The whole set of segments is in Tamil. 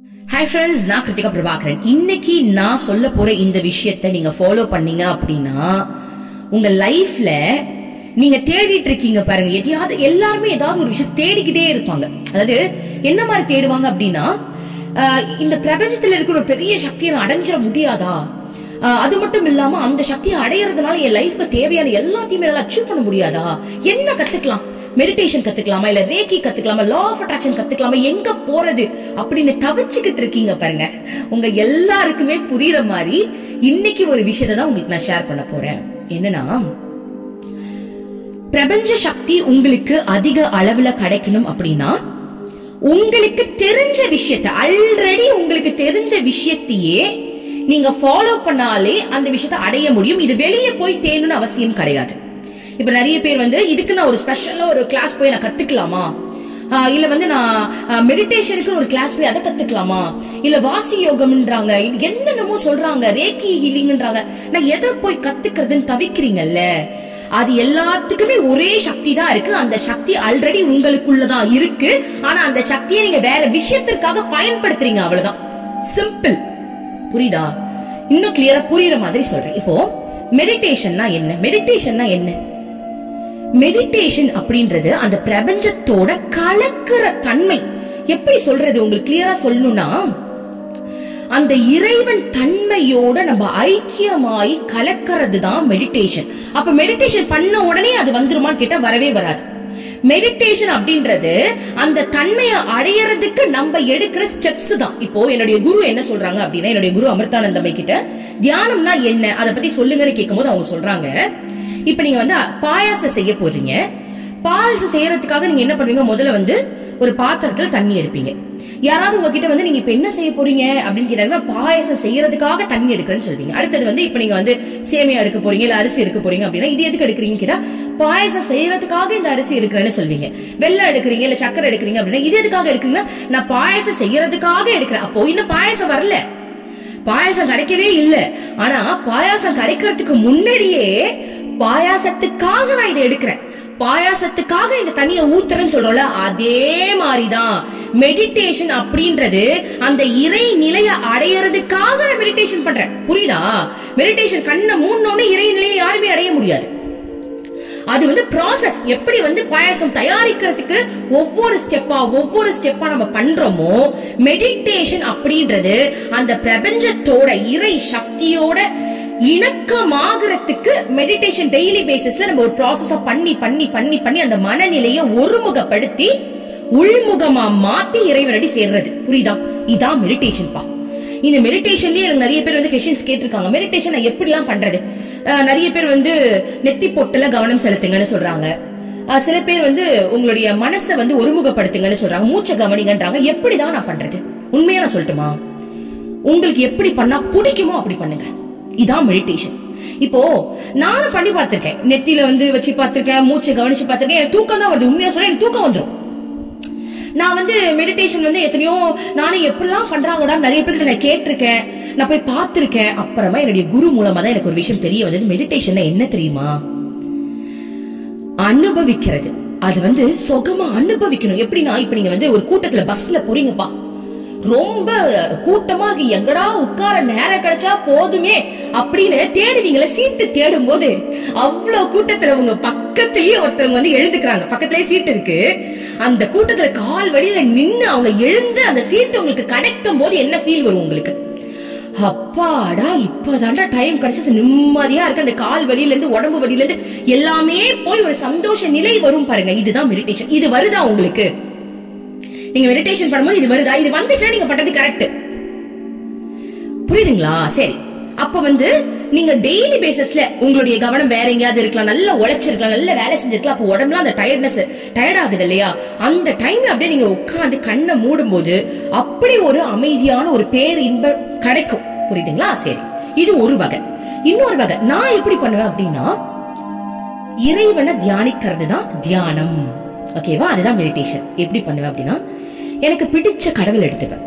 ஹாய் ஃப்ரெண்ட்ஸ் நான் கிருத்திகா பிரபாகரன் இன்னைக்கு நான் சொல்ல போற இந்த விஷயத்தை நீங்க ஃபாலோ பண்ணீங்க அப்படின்னா உங்க லைஃப்ல நீங்க தேடிட்டு இருக்கீங்க பாருங்க எதையாவது எல்லாருமே ஏதாவது ஒரு விஷயம் தேடிக்கிட்டே இருப்பாங்க அதாவது என்ன மாதிரி தேடுவாங்க அப்படின்னா ஆஹ் இந்த பிரபஞ்சத்துல இருக்கிற ஒரு பெரிய சக்தியை நான் அடைஞ்சிட முடியாதா ஆஹ் அது மட்டும் இல்லாம அந்த சக்தியை அடையறதுனால என் லைஃப்க்கு தேவையான எல்லாத்தையுமே என்னால அச்சீவ் பண்ண முடியாதா என்ன கத்துக்கலாம் மெடிடேஷன் கத்துக்கலாமா இல்ல ரேக்கி கத்துக்கலாமா லா ஆஃப் அட்ராக்ஷன் கத்துக்கலாமா எங்க போறது அப்படின்னு தவிச்சுக்கிட்டு இருக்கீங்க பாருங்க உங்க எல்லாருக்குமே புரியுற மாதிரி இன்னைக்கு ஒரு விஷயத்தை தான் உங்களுக்கு நான் ஷேர் பண்ண போறேன் என்னன்னா பிரபஞ்ச சக்தி உங்களுக்கு அதிக அளவுல கிடைக்கணும் அப்படின்னா உங்களுக்கு தெரிஞ்ச விஷயத்த ஆல்ரெடி உங்களுக்கு தெரிஞ்ச விஷயத்தையே நீங்க ஃபாலோ பண்ணாலே அந்த விஷயத்தை அடைய முடியும் இது வெளியே போய் தேடணும்னு அவசியம் கிடையாது இப்ப நிறைய பேர் வந்து இதுக்கு நான் ஒரு ஸ்பெஷலா ஒரு கிளாஸ் போய் நான் கத்துக்கலாமா ஆஹ் இல்ல வந்து நான் மெடிடேஷனுக்கு ஒரு கிளாஸ் போய் அதை கத்துக்கலாமா இல்ல வாசி யோகம்ன்றாங்க என்னென்னமோ சொல்றாங்க ரேக்கி ஹீலிங்ன்றாங்க நான் எதை போய் கத்துக்கிறதுன்னு தவிக்கிறீங்கல்ல அது எல்லாத்துக்குமே ஒரே சக்தி தான் இருக்கு அந்த சக்தி ஆல்ரெடி உங்களுக்குள்ளதான் இருக்கு ஆனா அந்த சக்தியை நீங்க வேற விஷயத்திற்காக பயன்படுத்துறீங்க அவ்வளவுதான் சிம்பிள் புரியுதா இன்னும் கிளியரா புரியுற மாதிரி சொல்றேன் இப்போ மெடிடேஷன்னா என்ன மெடிடேஷன்னா என்ன மெடிடேஷன் அப்படின்றது அந்த பிரபஞ்சத்தோட கலக்கிற தன்மை எப்படி சொல்றது உங்களுக்கு கிளியரா சொல்லணும்னா அந்த இறைவன் தன்மையோட நம்ம ஐக்கியமாயி கலக்கிறது தான் மெடிடேஷன் அப்ப மெடிடேஷன் பண்ண உடனே அது வந்துருமான்னு கேட்டா வரவே வராது மெடிடேஷன் அப்படின்றது அந்த தன்மையை அடையறதுக்கு நம்ம எடுக்கிற ஸ்டெப்ஸ் தான் இப்போ என்னுடைய குரு என்ன சொல்றாங்க அப்படின்னா என்னுடைய குரு அமிர்தானந்தமை கிட்ட தியானம்னா என்ன அதை பத்தி சொல்லுங்கன்னு கேட்கும்போது அவங்க சொல்றாங்க இப்ப நீங்க வந்து பாயாசம் செய்ய போறீங்க பாயாசம் செய்யறதுக்காக நீங்க என்ன பண்ணுவீங்க முதல்ல வந்து ஒரு பாத்திரத்துல தண்ணி எடுப்பீங்க யாராவது உங்ககிட்ட வந்து நீங்க இப்ப என்ன செய்ய போறீங்க அப்படின்னு கேட்டாங்கன்னா பாயாசம் செய்யறதுக்காக தண்ணி எடுக்கிறேன்னு சொல்வீங்க அடுத்தது வந்து இப்ப நீங்க வந்து சேமியா எடுக்க போறீங்க இல்ல அரிசி எடுக்க போறீங்க அப்படின்னா இது எதுக்கு எடுக்கிறீங்க கேட்டா பாயாசம் செய்யறதுக்காக இந்த அரிசி எடுக்கிறேன்னு சொல்வீங்க வெள்ளம் எடுக்கிறீங்க இல்ல சக்கரை எடுக்கிறீங்க அப்படின்னா இது எதுக்காக எடுக்கிறீங்கன்னா நான் பாயாசம் செய்யறதுக்காக எடுக்கிறேன் அப்போ இன்னும் பாயாசம் வரல பாயாசம் கிடைக்கவே இல்ல ஆனா பாயாசம் கிடைக்கிறதுக்கு முன்னாடியே பாயாசத்துக்காக நான் இதை எடுக்கிறேன் பாயாசத்துக்காக இந்த தண்ணியை ஊத்துறேன்னு சொல்றோம்ல அதே மாதிரிதான் மெடிடேஷன் அப்படின்றது அந்த இறை நிலைய அடையறதுக்காக நான் மெடிடேஷன் பண்றேன் புரியுதா மெடிடேஷன் கண்ணை மூணோன்னு இறை நிலையை யாருமே அடைய முடியாது அது வந்து ப்ராசஸ் எப்படி வந்து பாயாசம் தயாரிக்கிறதுக்கு ஒவ்வொரு ஸ்டெப்பா ஒவ்வொரு ஸ்டெப்பா நம்ம பண்றோமோ மெடிடேஷன் அப்படின்றது அந்த பிரபஞ்சத்தோட இறை சக்தியோட இணக்கமாகறதுக்கு மெடிடேஷன் டெய்லி பேசிஸ்ல நம்ம ஒரு ப்ராசஸ பண்ணி பண்ணி பண்ணி பண்ணி அந்த மனநிலையை ஒருமுகப்படுத்தி உள்முகமா மாத்தி இறைவனடி சேர்றது புரியுதா இதான் மெடிடேஷன் பா இந்த மெடிடேஷன்லயே எனக்கு நிறைய பேர் வந்து கொஸ்டின்ஸ் கேட்டிருக்காங்க மெடிடேஷன் நான் எப்படிலாம் பண்றது அஹ் நிறைய பேர் வந்து நெத்தி பொட்டுல கவனம் செலுத்துங்கன்னு சொல்றாங்க அஹ் சில பேர் வந்து உங்களுடைய மனசை வந்து ஒருமுகப்படுத்துங்கன்னு சொல்றாங்க மூச்சை கவனிங்கன்றாங்க எப்படிதான் நான் பண்றது உண்மையா நான் சொல்லட்டுமா உங்களுக்கு எப்படி பண்ணா பிடிக்குமோ அப்படி பண்ணுங்க இதான் மெடிடேஷன் இப்போ நானும் பண்ணி பார்த்திருக்கேன் நெத்தியில வந்து வச்சு பார்த்திருக்கேன் மூச்சை கவனிச்சு பார்த்திருக்கேன் எனக்கு தூக்கம் தான் வருது உண்மையா சொல்ல எனக்கு தூக்கம் வந்துடும் நான் வந்து மெடிடேஷன் வந்து எத்தனையோ நானும் எப்படிலாம் பண்றாங்கடா நிறைய பேர்கிட்ட நான் கேட்டிருக்கேன் நான் போய் பார்த்திருக்கேன் அப்புறமா என்னுடைய குரு மூலமா தான் எனக்கு ஒரு விஷயம் தெரிய வந்தது மெடிடேஷன் என்ன தெரியுமா அனுபவிக்கிறது அது வந்து சுகமா அனுபவிக்கணும் எப்படின்னா இப்ப நீங்க வந்து ஒரு கூட்டத்துல பஸ்ல போறீங்கப்பா ரொம்ப கூட்டமா இருக்கு எங்கடா உட்கார நேரம் கிடைச்சா போதுமே அப்படின்னு தேடுவீங்களே சீட்டு தேடும் போது அவ்வளவு கூட்டத்துல உங்க பக்கத்திலேயே ஒருத்தவங்க வந்து எழுந்துக்கிறாங்க பக்கத்திலேயே சீட்டு இருக்கு அந்த கூட்டத்துல கால் வழியில நின்னு அவங்க எழுந்து அந்த சீட்டு உங்களுக்கு கிடைக்கும் போது என்ன ஃபீல் வரும் உங்களுக்கு அப்பாடா இப்பதான்டா டைம் கிடைச்சது நிம்மதியா இருக்கு அந்த கால் வழியில இருந்து உடம்பு வழியில இருந்து எல்லாமே போய் ஒரு சந்தோஷ நிலை வரும் பாருங்க இதுதான் மெடிடேஷன் இது வருதா உங்களுக்கு நீங்க மெடிடேஷன் பண்ணும்போது இது வருதா இது வந்துச்சுன்னா நீங்க பண்றது கரெக்ட் புரியுதுங்களா சரி அப்ப வந்து நீங்க டெய்லி பேசிஸ்ல உங்களுடைய கவனம் வேற எங்கேயாவது இருக்கலாம் நல்லா உழைச்சிருக்கலாம் நல்ல வேலை செஞ்சிருக்கலாம் அப்ப உடம்புல அந்த டயர்ட்னஸ் டயர்ட் ஆகுது இல்லையா அந்த டைம்ல அப்படியே நீங்க உட்கார்ந்து கண்ணை மூடும் போது அப்படி ஒரு அமைதியான ஒரு பேர் இன்பம் கிடைக்கும் புரியுதுங்களா சரி இது ஒரு வகை இன்னொரு வகை நான் எப்படி பண்ணுவேன் அப்படின்னா இறைவனை தியானிக்கிறது தான் தியானம் ஓகேவா அதுதான் மெடிடேஷன் எப்படி பண்ணுவேன் அப்படின்னா எனக்கு பிடிச்ச கடவுள் எடுத்துப்பேன்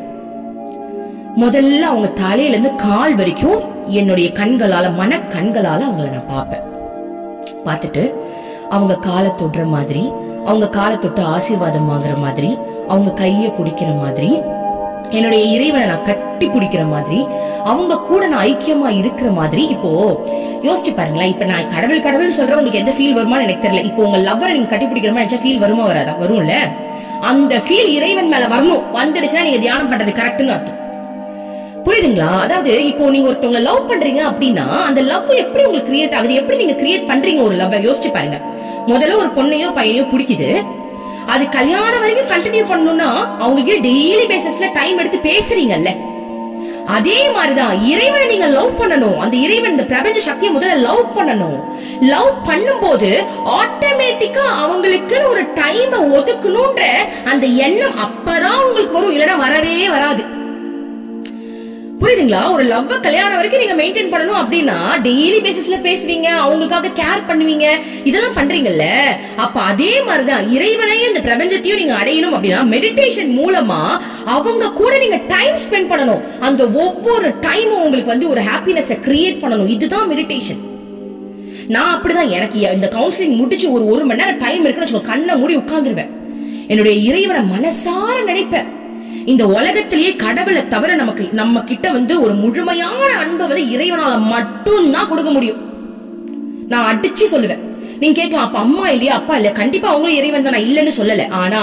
முதல்ல அவங்க தலையில இருந்து கால் வரைக்கும் என்னுடைய கண்களால மன கண்களால அவங்கள நான் பார்ப்பேன் பார்த்துட்டு அவங்க காலை தொடுற மாதிரி அவங்க காலை தொட்டு ஆசீர்வாதம் வாங்குற மாதிரி அவங்க கைய பிடிக்கிற மாதிரி என்னுடைய இறைவனை நான் கட்டி பிடிக்கிற மாதிரி அவங்க கூட நான் ஐக்கியமா இருக்கிற மாதிரி இப்போ யோசிச்சு பாருங்களேன் இப்ப நான் கடவுள் கடவுள் சொல்றேன் உங்களுக்கு எந்த ஃபீல் வருமான்னு எனக்கு தெரியல இப்போ உங்க லவ்வரை நீங்க கட்டி பிடிக்கிற மாதிரி நினைச்சா ஃபீல் வருமா வராதா வரும்ல அந்த ஃபீல் இறைவன் மேல வரணும் வந்துடுச்சுன்னா நீங்க தியானம் பண்றது கரெக்ட்னு அர்த்தம் புரியுதுங்களா அதாவது இப்போ நீங்க ஒருத்தவங்க லவ் பண்றீங்க அப்படின்னா அந்த லவ் எப்படி உங்களுக்கு கிரியேட் ஆகுது எப்படி நீங்க கிரியேட் பண்றீங்க ஒரு லவ் யோசிச்சு பாருங்க முதல்ல ஒரு பொண்ணையோ பையனையோ பிடிக்குது அது கல்யாணம் வரைக்கும் கண்டினியூ பண்ணணும்னா அவங்க கிட்ட டெய்லி பேசிஸ்ல டைம் எடுத்து பேசுறீங்கல்ல அதே மாதிரிதான் இறைவனை நீங்க லவ் பண்ணணும் அந்த இறைவன் இந்த பிரபஞ்ச சக்தியை முதல்ல லவ் பண்ணணும் லவ் பண்ணும்போது ஆட்டோமேட்டிக்கா அவங்களுக்குன்னு ஒரு டைம் ஒதுக்கணும்ன்ற அந்த எண்ணம் அப்பதான் உங்களுக்கு வரும் இல்லைன்னா வரவே வராது புரியுதுங்களா ஒரு லவ் கல்யாணம் வரைக்கும் நீங்க மெயின்டைன் பண்ணணும் அப்படின்னா டெய்லி பேசிஸ்ல பேசுவீங்க அவங்களுக்காக கேர் பண்ணுவீங்க இதெல்லாம் பண்றீங்கல்ல அப்ப அதே மாதிரிதான் இறைவனையும் இந்த பிரபஞ்சத்தையும் நீங்க அடையணும் அப்படின்னா மெடிடேஷன் மூலமா அவங்க கூட நீங்க டைம் ஸ்பெண்ட் பண்ணணும் அந்த ஒவ்வொரு டைமும் உங்களுக்கு வந்து ஒரு ஹாப்பினஸ் கிரியேட் பண்ணணும் இதுதான் மெடிடேஷன் நான் அப்படிதான் எனக்கு இந்த கவுன்சிலிங் முடிச்சு ஒரு ஒரு மணி நேரம் டைம் இருக்குன்னு வச்சுக்கோ கண்ணை மூடி உட்கார்ந்துருவேன் என்னுடைய இறைவனை மனசார நினைப்பேன் இந்த உலகத்திலேயே கடவுளை தவிர நமக்கு நம்ம கிட்ட வந்து ஒரு முழுமையான அன்பை வந்து இறைவனால மட்டும்தான் கொடுக்க முடியும் நான் அடிச்சு சொல்லுவேன் நீங்க கேட்கலாம் அப்ப அம்மா இல்லையா அப்பா இல்லையா கண்டிப்பா அவங்களும் இறைவன் தான் நான் இல்லைன்னு சொல்லல ஆனா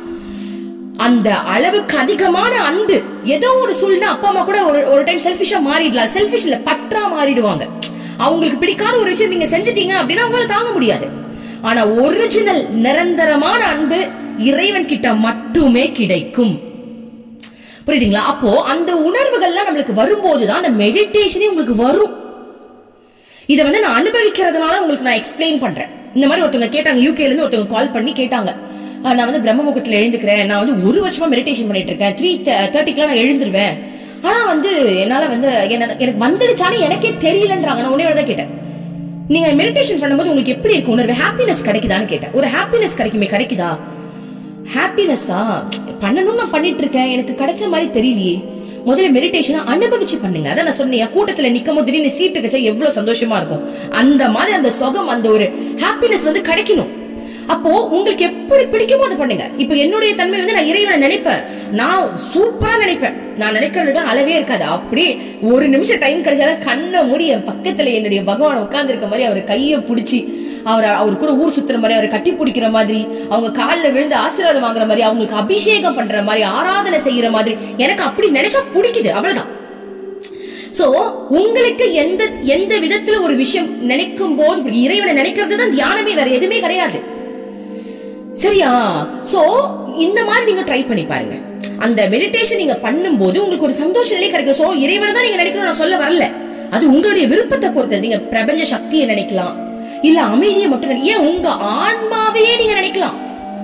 அந்த அளவுக்கு அதிகமான அன்பு ஏதோ ஒரு சூழ்நிலை அப்பா அம்மா கூட ஒரு ஒரு டைம் செல்ஃபிஷா மாறிடலாம் செல்ஃபிஷ் இல்ல பற்றா மாறிடுவாங்க அவங்களுக்கு பிடிக்காத ஒரு விஷயம் நீங்க செஞ்சிட்டீங்க அப்படின்னா அவங்களால தாங்க முடியாது ஆனா ஒரிஜினல் நிரந்தரமான அன்பு இறைவன் கிட்ட மட்டுமே கிடைக்கும் புரியுதுங்களா அப்போ அந்த உணர்வுகள்லாம் நம்மளுக்கு வரும்போதுதான் அந்த மெடிடேஷனே உங்களுக்கு வரும் இத வந்து நான் அனுபவிக்கிறதுனால உங்களுக்கு நான் எக்ஸ்பிளைன் பண்றேன் இந்த மாதிரி ஒருத்தவங்க கேட்டாங்க யூகேல இருந்து ஒருத்தவங்க கால் பண்ணி கேட்டாங்க "ஆஹ், நான் வந்து பிரம்ம முகத்துல எழுந்துக்கிறேன் நான் வந்து ஒரு வருஷமா மெடிடேஷன் பண்ணிட்டு இருக்கேன் த்ரீ தேர்ட்டிக்கெல்லாம் நான் எழுந்துருவேன் ஆனா வந்து என்னால வந்து என்ன- எனக்கு வந்துடுச்சானே எனக்கே தெரியலன்றாங்க நான் உடனே தான் கேட்டேன் நீங்க மெடிடேஷன் பண்ணும்போது உங்களுக்கு எப்படி இருக்கு உணர்வு ஹாப்பினஸ் கிடைக்குதான்னு கேட்டேன் ஒரு ஹாப்பினஸ் கிடைக்குமே கிடைக்குதா ஹாப்பினஸா பண்ணணும்னு நான் பண்ணிட்டு இருக்கேன் எனக்கு கிடைச்ச மாதிரி தெரியலையே முதல்ல மெடிடேஷனை அனுபவிச்சு பண்ணுங்க அதான் நான் சொன்னேன் கூட்டத்துல நிக்கும் போது திடீர்னு சீட்டு கச்சா எவ்வளவு சந்தோஷமா இருக்கும் அந்த மாதிரி அந்த சுகம் அந்த ஒரு ஹாப்பினஸ் வந்து கிடைக்கணும் அப்போ உங்களுக்கு எப்படி பிடிக்குமோ அதை பண்ணுங்க இப்போ என்னுடைய தன்மை வந்து நான் இறைவனை நினைப்பேன் நான் சூப்பரா நினைப்பேன் நான் நினைக்கிறது அளவே இருக்காது அப்படியே ஒரு நிமிஷம் டைம் கிடைச்சாதான் கண்ணை மூடி என் பக்கத்துல என்னுடைய பகவான் உட்கார்ந்து இருக்க மாதிரி அவர் கையை பிடிச்சி அவர் அவர் கூட ஊர் சுத்துற மாதிரி அவரை கட்டி பிடிக்கிற மாதிரி அவங்க கால்ல விழுந்து ஆசீர்வாதம் வாங்குற மாதிரி அவங்களுக்கு அபிஷேகம் பண்ற மாதிரி ஆராதனை செய்யற மாதிரி எனக்கு அப்படி நினைச்சா பிடிக்குது அவ்வளவுதான் சோ உங்களுக்கு எந்த எந்த விதத்துல ஒரு விஷயம் நினைக்கும் போது இப்படி இறைவனை நினைக்கிறது தான் தியானமே வேற எதுவுமே கிடையாது சரியா சோ இந்த மாதிரி நீங்க ட்ரை பண்ணி பாருங்க அந்த மெடிடேஷன் நீங்க பண்ணும்போது உங்களுக்கு ஒரு சந்தோஷ நிலை கிடைக்கும் சோ இறைவனை தான் நீங்க நினைக்கணும் நான் சொல்ல வரல அது உங்களுடைய விருப்பத்தை பொறுத்தது நீங்க பிரபஞ்ச சக்தியை நினைக்கலாம் இல்ல அமைதியை மட்டும் நினை- ஏன் உங்க ஆன்மாவையே நீங்க நினைக்கலாம்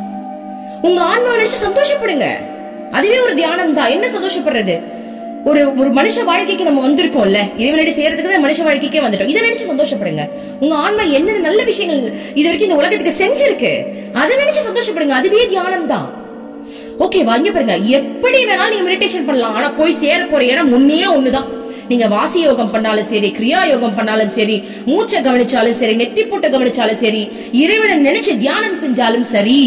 உங்க ஆன்மாவை நினைச்சு சந்தோஷப்படுங்க அதுவே ஒரு தியானம் தான் என்ன சந்தோஷப்படுறது ஒரு ஒரு மனுஷ வாழ்க்கைக்கு நம்ம வந்திருக்கோம்ல இறைவனடி செய்யறதுக்கு தான் மனுஷ வாழ்க்கைக்கே வந்துட்டோம் இதை நினைச்சு சந்தோஷப்படுங்க உங்க ஆன்மா என்னென்ன நல்ல விஷயங்கள் இது வரைக்கும் இந்த உலகத்துக்கு செஞ்சிருக்கு அதை நினைச்சு சந்தோஷப்படுங்க அதுவே தியானம் தான் ஓகேவா இங்க பாருங்க எப்படி வேணாலும் நீங்க மெடிடேஷன் பண்ணலாம் ஆனா போய் சேர போற இடம் முன்னே ஒண்ணுதான் நீங்க வாசி யோகம் பண்ணாலும் சரி கிரியா யோகம் பண்ணாலும் சரி மூச்சை கவனிச்சாலும் சரி நெத்தி போட்டு கவனிச்சாலும் சரி இறைவனை நினைச்சு தியானம் செஞ்சாலும் சரி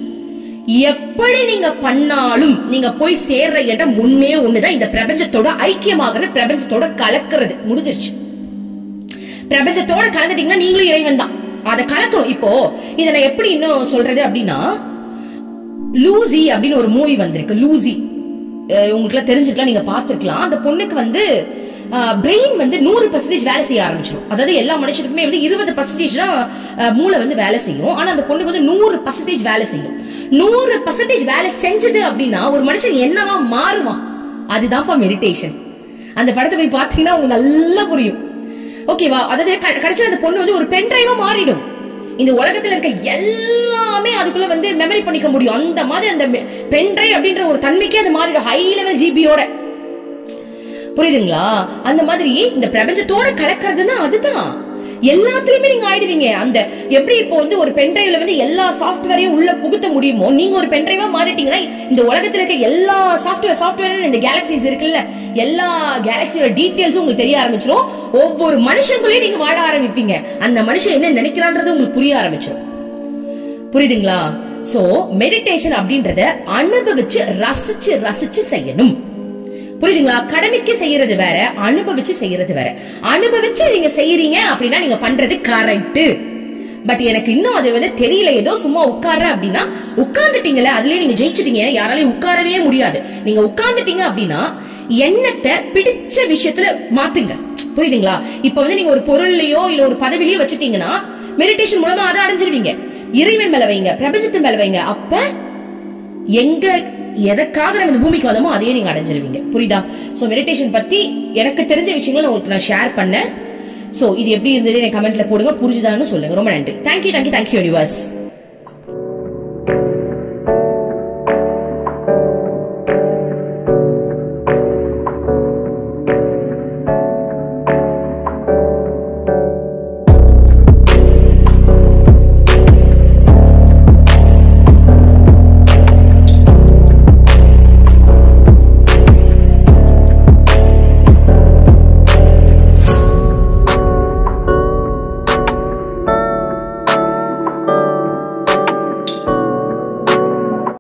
எப்படி நீங்க பண்ணாலும் நீங்க போய் சேர்ற இடம் முன்னே ஒண்ணுதான் இந்த பிரபஞ்சத்தோட ஐக்கியமாகிறது பிரபஞ்சத்தோட கலக்கிறது முடிஞ்சிருச்சு பிரபஞ்சத்தோட கலந்துட்டீங்கன்னா நீங்களும் இறைவன் தான் அதை கலக்கணும் இப்போ இத நான் எப்படி இன்னும் சொல்றது அப்படின்னா லூசி அப்படின்னு ஒரு மூவி வந்திருக்கு லூசி அஹ் உங்களுக்கு எல்லாம் தெரிஞ்சிருக்கலாம் நீங்க பார்த்திருக்கலாம் அந்த பொண்ணுக்கு வந்து பிரெயின் வந்து நூறு பர்சன்டேஜ் வேலை செய்ய ஆரம்பிச்சிடும் அதாவது எல்லா மனுஷனுக்குமே வந்து இருபது பர்சன்டேஜ் தான் அஹ், மூளை வந்து வேலை செய்யும் ஆனா அந்த பொண்ணுக்கு வந்து நூறு பர்சன்டேஜ் வேலை செய்யும் நூறு பர்சன்டேஜ் வேலை செஞ்சது அப்படின்னா ஒரு மனுஷன் என்னவா மாறுவான் அதுதான்ப்பா மெடிடேஷன் அந்த படத்தை போய் பார்த்தீங்கன்னா உங்களுக்கு நல்லா புரியும் ஓகேவா அதாவது க- கடைசியில அந்த பொண்ணு வந்து ஒரு பென் டிரைவா மாறிடும் இந்த உலகத்துல இருக்க எல்லாமே அதுக்குள்ள வந்து மெமரி பண்ணிக்க முடியும் அந்த மாதிரி அந்த பென் டிரைவ் அப்படின்ற ஒரு தன்மைக்கே அது மாறிடும் ஹை லெவல் ஜிபியோட புரியுதுங்களா அந்த மாதிரி இந்த பிரபஞ்சத்தோட கலக்கிறதுனா அதுதான் எல்லாத்துலயுமே நீங்க ஆயிடுவீங்க அந்த எப்படி இப்போ வந்து ஒரு பென்டிரைவ்ல வந்து எல்லா சாஃப்ட்வேரையும் உள்ள புகுத்த முடியுமோ நீங்க ஒரு பென்டிரைவா மாறிட்டீங்கன்னா இந்த உலகத்துல இருக்க எல்லா சாஃப்ட்வேர் சாஃப்ட்வேர் இந்த கேலக்சிஸ் இருக்குல்ல எல்லா கேலக்சியோட டீடைல்ஸும் உங்களுக்கு தெரிய ஆரம்பிச்சிரும் ஒவ்வொரு மனுஷங்களையும் நீங்க வாழ ஆரம்பிப்பீங்க அந்த மனுஷன் என்ன நினைக்கிறான்றது உங்களுக்கு புரிய ஆரம்பிச்சிடும் புரியுதுங்களா சோ மெடிடேஷன் அப்படின்றத அனுபவிச்சு ரசிச்சு ரசிச்சு செய்யணும் புரியுதுங்களா கடமைக்கு செய்யறது வேற அனுபவிச்சு செய்யறது வேற அனுபவிச்சு நீங்க செய்யறீங்க அப்படின்னா நீங்க பண்றது கரெக்ட் பட் எனக்கு இன்னும் அது வந்து தெரியல ஏதோ சும்மா உட்கார்ற அப்படின்னா உட்கார்ந்துட்டீங்களே அதுலயே நீங்க ஜெயிச்சிட்டீங்க யாராலையும் உட்காரவே முடியாது நீங்க உட்கார்ந்துட்டீங்க அப்படின்னா எண்ணத்தை பிடிச்ச விஷயத்துல மாத்துங்க புரியுதுங்களா இப்ப வந்து நீங்க ஒரு பொருள்லயோ இல்ல ஒரு பதவிலையோ வச்சுட்டீங்கன்னா மெடிடேஷன் மூலமா அதை அடைஞ்சிருவீங்க இறைவன் மேல வைங்க பிரபஞ்சத்து மேல வைங்க அப்ப எங்க எதற்காக நம்ம இந்த பூமிக்கு வந்தோமோ அதையே நீங்க அடைஞ்சிருவீங்க புரியுதா சோ மெடிடேஷன் பத்தி எனக்கு தெரிஞ்ச விஷயங்களை நான் உங்களுக்கு நான் ஷேர் பண்ணேன் சோ இது எப்படி இருந்தது எனக்கு கமெண்ட்ல போடுங்க புரிஞ்சுதான்னு சொல்லுங்க ரொம்ப நன்றி தேங்க்யூ தேங்க்யூ தேங்க்யூ யூனிவர்ஸ்